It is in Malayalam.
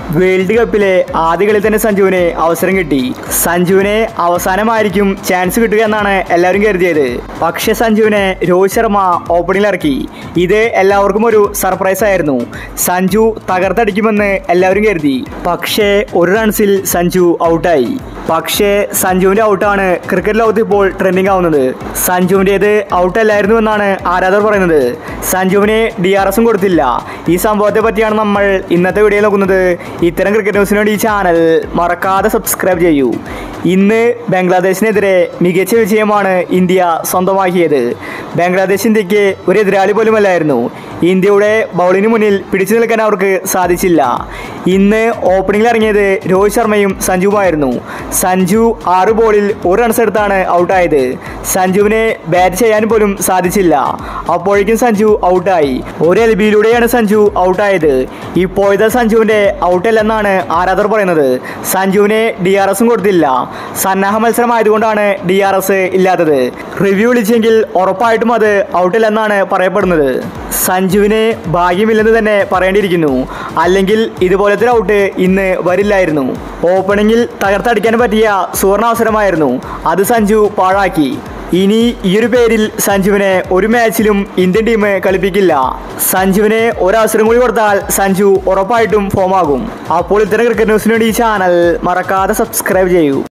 വേൾഡ് കപ്പിലെ ആദ്യ കളിയിൽ തന്നെ സഞ്ജുവിന് അവസരം കിട്ടി സഞ്ജുവിനെ അവസാനമായിരിക്കും ചാൻസ് കിട്ടുക എന്നാണ് എല്ലാവരും കരുതിയത് പക്ഷേ സഞ്ജുവിനെ രോഹിത് ശർമ്മ ഓപ്പണിംഗിൽ ഇറക്കി ഇത് എല്ലാവർക്കും ഒരു സർപ്രൈസ് ആയിരുന്നു സഞ്ജു തകർത്തടിക്കുമെന്ന് എല്ലാവരും കരുതി പക്ഷേ ഒരു റൺസിൽ സഞ്ജു ഔട്ടായി പക്ഷേ സഞ്ജുവിന്റെ ഔട്ടാണ് ക്രിക്കറ്റ് ലോകത്ത് ഇപ്പോൾ ട്രെൻഡിങ് ആവുന്നത് സഞ്ജുവിൻ്റേത് ഔട്ടല്ലായിരുന്നു എന്നാണ് ആരാധകർ പറയുന്നത് സഞ്ജുവിന് ഡി ആർ എസും കൊടുത്തില്ല ഈ സംഭവത്തെ പറ്റിയാണ് നമ്മൾ ഇന്നത്തെ വീഡിയോ നോക്കുന്നത് ഇത്തരം ക്രിക്കറ്റ് ന്യൂസിന് വേണ്ടി ഈ ചാനൽ മറക്കാതെ സബ്സ്ക്രൈബ് ചെയ്യൂ ഇന്ന് ബംഗ്ലാദേശിനെതിരെ മികച്ച വിജയമാണ് ഇന്ത്യ സ്വന്തമാക്കിയത് ബംഗ്ലാദേശ് ഇന്ത്യക്ക് ഒരു എതിരാളി പോലുമല്ലായിരുന്നു ഇന്ത്യയുടെ ബൗളിന് മുന്നിൽ പിടിച്ചു നിൽക്കാൻ അവർക്ക് സാധിച്ചില്ല ഇന്ന് ഓപ്പണിംഗിൽ ഇറങ്ങിയത് രോഹിത് ശർമ്മയും സഞ്ജുവുമായിരുന്നു സഞ്ജു ആറ് ബോളിൽ ഒരു റൺസ് എടുത്താണ് ഔട്ടായത് സഞ്ജുവിനെ ബാറ്റ് ചെയ്യാൻ പോലും സാധിച്ചില്ല അപ്പോഴേക്കും സഞ്ജു ഔട്ടായി ഒരു എൽ ബിയിലൂടെയാണ് സഞ്ജു ഔട്ടായത് ഇപ്പോഴത്തെ സഞ്ജുവിന്റെ ഔട്ടല്ലെന്നാണ് ആരാധകർ പറയുന്നത് സഞ്ജുവിനെ ഡി ആർ എസും കൊടുത്തില്ല സന്നാഹ മത്സരമായതുകൊണ്ടാണ് ഡി ആർ എസ് ഇല്ലാത്തത് റിവ്യൂ വിളിച്ചെങ്കിൽ ഉറപ്പായിട്ടും അത് ഔട്ടില്ലെന്നാണ് പറയപ്പെടുന്നത് സഞ്ജുവിന് ഭാഗ്യമില്ലെന്ന് തന്നെ പറയേണ്ടിയിരിക്കുന്നു അല്ലെങ്കിൽ ഇതുപോലത്തെ ഒരു ഔട്ട് ഇന്ന് വരില്ലായിരുന്നു ഓപ്പണിംഗിൽ തകർത്തടിക്കാൻ പറ്റിയ സുവർണാവസരമായിരുന്നു അത് സഞ്ജു പാഴാക്കി ഇനി ഈ ഒരു പേരിൽ സഞ്ജുവിനെ ഒരു മാച്ചിലും ഇന്ത്യൻ ടീം കളിപ്പിക്കില്ല സഞ്ജുവിനെ ഒരവസരം കൂടി കൊടുത്താൽ സഞ്ജു ഉറപ്പായിട്ടും ഫോമാകും അപ്പോൾ ഇത്തരം ക്രിക്കറ്റ് ന്യൂസിന് വേണ്ടി ഈ ചാനൽ മറക്കാതെ സബ്സ്ക്രൈബ് ചെയ്യൂ